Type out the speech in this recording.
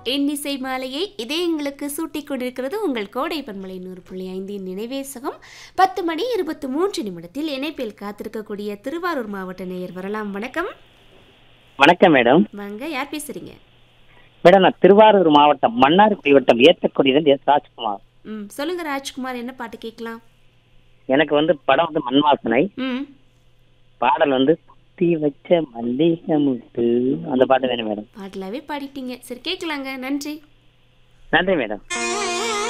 எண்ணிசை மாலையை இதயங்களுக்கு சூட்டிக் கொண்டிருக்கிறது உங்கள் கோடை பன்மலை நூறு புள்ளி ஐந்தின் நினைவேசகம் பத்து மணி இருபத்தி மூன்று நிமிடத்தில் இணைப்பில் காத்திருக்கக்கூடிய திருவாரூர் மாவட்ட நேயர் வரலாம் வணக்கம் வணக்கம் மேடம் வாங்க யார் பேசுறீங்க மேடம் நான் திருவாரூர் மாவட்டம் மன்னார்குடி வட்டம் ஏத்தக்குடியிலிருந்து எஸ் ராஜ்குமார் ம் சொல்லுங்க ராஜ்குமார் என்ன பாட்டு கேட்கலாம் எனக்கு வந்து படம் வந்து மண்வாசனை ம் பாடல் வந்து குத்தி வச்ச மல்லிகை முட்டு அந்த பாட்டு வேணும் மேடம் பாடலாவே பாடிட்டீங்க சரி கேட்கலாங்க நன்றி நன்றி மேடம்